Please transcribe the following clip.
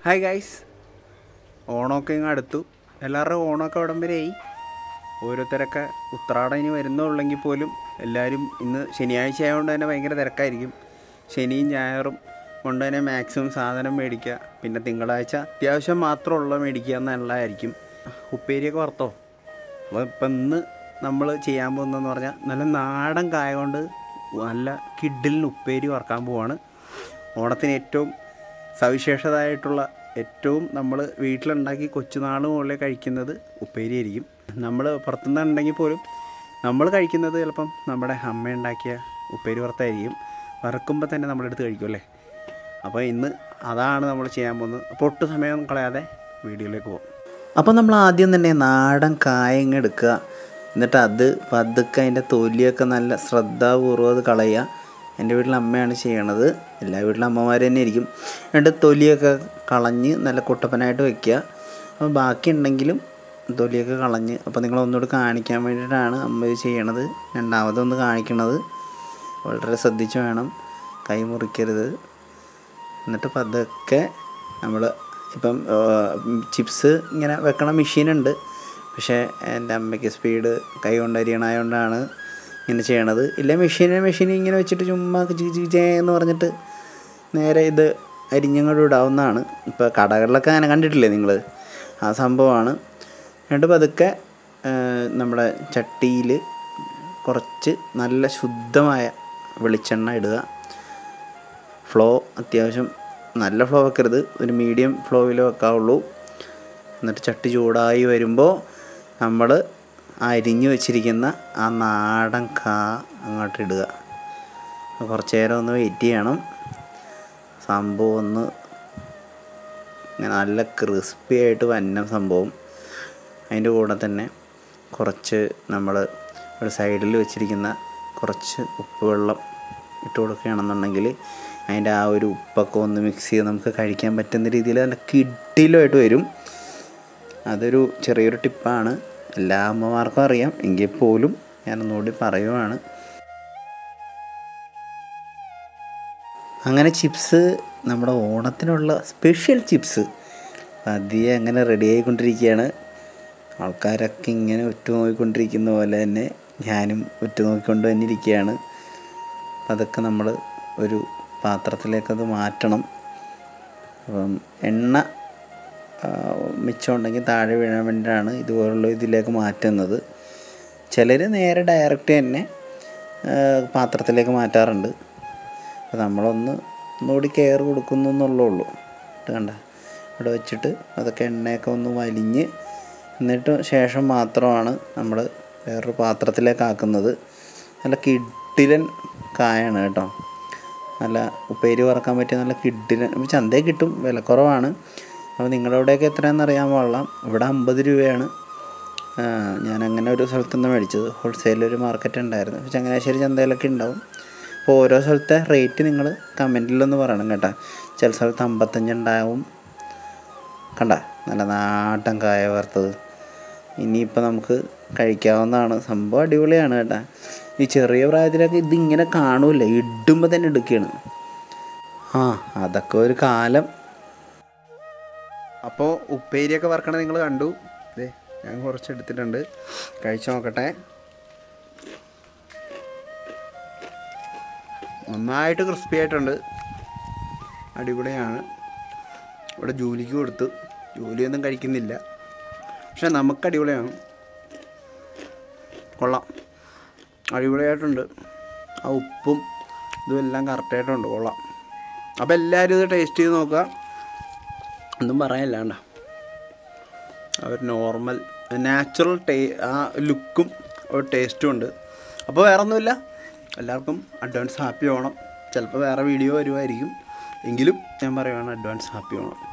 hi guys ഓണമൊക്കെ ഇങ്ങ് അടുത്തു എല്ലാവരുടെയും ഓണമൊക്കെ അവിടം വരെയായി ഓരോരുത്തരൊക്കെ ഉത്രാടം ഇനി വരുന്നുള്ളെങ്കിൽ പോലും എല്ലാവരും ഇന്ന് ശനിയാഴ്ച ആയതുകൊണ്ട് തന്നെ ഭയങ്കര തിരക്കായിരിക്കും ശനിയും ഞായറും കൊണ്ട് തന്നെ മാക്സിമം സാധനം മേടിക്കുക പിന്നെ തിങ്കളാഴ്ച അത്യാവശ്യം മാത്രമുള്ള മേടിക്കുക എന്നുള്ളതായിരിക്കും ഉപ്പേരിയൊക്കെ വറുത്തോ അപ്പോൾ ഇപ്പം ഇന്ന് നമ്മൾ ചെയ്യാൻ പോകുന്നതെന്ന് പറഞ്ഞാൽ നല്ല നാടൻ കായ കൊണ്ട് നല്ല കിഡിലിന് ഉപ്പേരി വറക്കാൻ പോവാണ് ഓണത്തിന് ഏറ്റവും സവിശേഷതയായിട്ടുള്ള ഏറ്റവും നമ്മൾ വീട്ടിലുണ്ടാക്കി കൊച്ചുനാൾ മുകളിൽ കഴിക്കുന്നത് ഉപ്പേരി ആയിരിക്കും നമ്മൾ പുറത്തുനിന്ന് ഉണ്ടെങ്കിൽ പോലും നമ്മൾ കഴിക്കുന്നത് ചിലപ്പം നമ്മുടെ അമ്മ ഉണ്ടാക്കിയ ഉപ്പേരി വറുത്തായിരിക്കും വറക്കുമ്പോൾ തന്നെ നമ്മളെടുത്ത് കഴിക്കും അല്ലേ അപ്പോൾ ഇന്ന് അതാണ് നമ്മൾ ചെയ്യാൻ പോകുന്നത് അപ്പോൾ ഒട്ടും സമയം കളയാതെ വീഡിയോയിലേക്ക് പോകും അപ്പോൾ നമ്മൾ ആദ്യം തന്നെ നാടൻ കായങ്ങ എടുക്കുക എന്നിട്ട് അത് പതുക്കെ അതിൻ്റെ തൊലിയൊക്കെ നല്ല ശ്രദ്ധാപൂർവ്വം അത് കളയുക എൻ്റെ വീട്ടിൽ അമ്മയാണ് ചെയ്യണത് എല്ലാ വീട്ടിലും അമ്മമാർ തന്നെ ആയിരിക്കും എന്നിട്ട് തൊലിയൊക്കെ കളഞ്ഞ് നല്ല കുട്ടപ്പനായിട്ട് വെക്കുക അപ്പോൾ ബാക്കി ഉണ്ടെങ്കിലും തൊലിയൊക്കെ കളഞ്ഞ് അപ്പോൾ നിങ്ങൾ ഒന്നുകൂടി കാണിക്കാൻ വേണ്ടിയിട്ടാണ് അമ്മ ഇത് ചെയ്യണത് രണ്ടാമതൊന്ന് കാണിക്കണത് വളരെ ശ്രദ്ധിച്ച് വേണം കൈ മുറിക്കരുത് എന്നിട്ട് പതുക്കെ നമ്മൾ ഇപ്പം ചിപ്സ് ഇങ്ങനെ വെക്കണ മെഷീനുണ്ട് പക്ഷേ എൻ്റെ അമ്മയ്ക്ക് സ്പീഡ് കൈ കൊണ്ട് അരിയണായതുകൊണ്ടാണ് ഇങ്ങനെ ചെയ്യണത് ഇല്ല മെഷീനെ മെഷീൻ ഇങ്ങനെ വെച്ചിട്ട് ചുമ്മാ ചി ചി ചേ എന്ന് പറഞ്ഞിട്ട് നേരെ ഇത് അരിഞ്ഞങ്ങോട്ട് ഇടാവുന്നതാണ് ഇപ്പോൾ കടകളിലൊക്കെ അങ്ങനെ കണ്ടിട്ടില്ലേ നിങ്ങൾ ആ സംഭവമാണ് എന്നിട്ട് പതുക്കെ ആ, നമ്മുടെ ചട്ടിയിൽ കുറച്ച് നല്ല ശുദ്ധമായ വെളിച്ചെണ്ണ ഇടുക ഫ്ലോ അത്യാവശ്യം നല്ല ഫ്ലോ വെക്കരുത് ഒരു മീഡിയം ഫ്ലോയിൽ വെക്കാവുള്ളൂ എന്നിട്ട് ചട്ടി ചൂടായി വരുമ്പോൾ നമ്മൾ അരിഞ്ഞു വെച്ചിരിക്കുന്ന ആ നാടൻ കാ അങ്ങോട്ട് ഇടുക അപ്പോൾ കുറച്ച് നേരം ഒന്ന് വെയിറ്റ് ചെയ്യണം സംഭവം ഒന്ന് ഇങ്ങനെ നല്ല ക്രിസ്പി ആയിട്ട് വന്ന സംഭവം അതിൻ്റെ കൂടെ തന്നെ കുറച്ച് നമ്മൾ ഒരു സൈഡിൽ വെച്ചിരിക്കുന്ന കുറച്ച് ഉപ്പ് വെള്ളം ഇട്ട് കൊടുക്കുകയാണെന്നുണ്ടെങ്കിൽ അതിൻ്റെ ആ ഒരു ഉപ്പൊക്കെ ഒന്ന് മിക്സ് ചെയ്ത് നമുക്ക് കഴിക്കാൻ പറ്റുന്ന രീതിയിൽ നല്ല കിഡിലുമായിട്ട് വരും അതൊരു ചെറിയൊരു ടിപ്പാണ് എല്ലാ അമ്മമാർക്കും അറിയാം എങ്കിൽ പോലും ഞാനൊന്നുകൂടി പറയുവാണ് അങ്ങനെ ചിപ്സ് നമ്മുടെ ഓണത്തിനുള്ള സ്പെഷ്യൽ ചിപ്സ് പതിയെ അങ്ങനെ റെഡി ആയിക്കൊണ്ടിരിക്കുകയാണ് ആൾക്കാരൊക്കെ ഇങ്ങനെ ഉറ്റുനോക്കിക്കൊണ്ടിരിക്കുന്ന പോലെ തന്നെ ഞാനും ഉറ്റുനോക്കിക്കൊണ്ട് തന്നെ ഇരിക്കുകയാണ് അതൊക്കെ നമ്മൾ ഒരു പാത്രത്തിലേക്കത് മാറ്റണം അപ്പം എണ്ണ ആ, മിച്ചമുണ്ടെങ്കിൽ താഴെ വീഴാൻ വേണ്ടിയിട്ടാണ് ഇതുപോലുള്ള ഇതിലേക്ക് മാറ്റുന്നത് ചിലർ നേരെ ഡയറക്റ്റ് തന്നെ ആ, പാത്രത്തിലേക്ക് മാറ്റാറുണ്ട് അപ്പോൾ നമ്മളൊന്ന് ഒന്നുകൂടി കെയർ കൊടുക്കുന്നു എന്നുള്ളേ ഉള്ളൂ ഇത് കണ്ട ഇവിടെ വെച്ചിട്ട് അതൊക്കെ എണ്ണയൊക്കെ ഒന്ന് വലിഞ്ഞ് എന്നിട്ട് ശേഷം മാത്രമാണ് നമ്മൾ വേറൊരു പാത്രത്തിലേക്ക് ആക്കുന്നത് നല്ല കിഡിലൻ കായാണ് കേട്ടോ നല്ല ഉപ്പേരി വറക്കാൻ പറ്റിയ നല്ല കിഡിലൻ ഇപ്പോൾ ചന്തയിൽ കിട്ടും വിലക്കുറവാണ് അപ്പോൾ നിങ്ങളുടെ അവിടെയൊക്കെ എത്രയാണെന്ന് അറിയാൻ പാടില്ല ഇവിടെ അമ്പത് രൂപയാണ് ആ, ഞാൻ അങ്ങനെ ഒരു സ്ഥലത്തു നിന്ന് മേടിച്ചത് ഹോൾസെയിൽ ഒരു മാർക്കറ്റ് ഉണ്ടായിരുന്നു ചങ്ങനാശ്ശേരി ചന്തയിലൊക്കെ ഉണ്ടാവും അപ്പോൾ ഓരോ സ്ഥലത്തെ റേറ്റ് നിങ്ങൾ കമൻറ്റിലൊന്ന് പറയണം കേട്ടോ ചില സ്ഥലത്ത് അമ്പത്തഞ്ച് ഉണ്ടാവും കണ്ട നല്ല നാട്ടൻ കായ വറുത്തത് ഇനിയിപ്പോൾ നമുക്ക് കഴിക്കാവുന്നതാണ് സംഭവം അടിപൊളിയാണ് കേട്ടോ ഈ ചെറിയ പ്രായത്തിലൊക്കെ ഇതിങ്ങനെ കാണൂല ഇടുമ്പോൾ തന്നെ എടുക്കുകയാണ് ആ അതൊക്കെ ഒരു കാലം അപ്പോൾ ഉപ്പേരിയൊക്കെ വറക്കണ നിങ്ങൾ കണ്ടു ദേ ഞാൻ കുറച്ച് എടുത്തിട്ടുണ്ട് കഴിച്ചു നോക്കട്ടെ നന്നായിട്ട് ക്രിസ്പി ആയിട്ടുണ്ട് അടിപൊളിയാണ് ഇവിടെ ജോലിക്ക് കൊടുത്തു ജോലിയൊന്നും കഴിക്കുന്നില്ല പക്ഷെ നമുക്ക് അടിപൊളിയാണ് കൊള്ളാം അടിപൊളിയായിട്ടുണ്ട് ആ ഉപ്പും ഇതും എല്ലാം കറക്റ്റായിട്ടുണ്ട് കൊള്ളാം അപ്പോൾ എല്ലാവരും ഇത് ടേസ്റ്റ് ചെയ്ത് നോക്കുക ഒന്നും പറയാനില്ലാണ്ട ആ ഒരു നോർമൽ നാച്ചുറൽ ടേ ആ ലുക്കും ഒരു ടേസ്റ്റും ഉണ്ട് അപ്പോൾ വേറെ ഒന്നുമില്ല എല്ലാവർക്കും അഡ്വാൻസ് ഹാപ്പി ഓണം ചിലപ്പോൾ വേറെ വീഡിയോ വരുമായിരിക്കും എങ്കിലും ഞാൻ പറയുവാണ് അഡ്വാൻസ് ഹാപ്പി ഓണം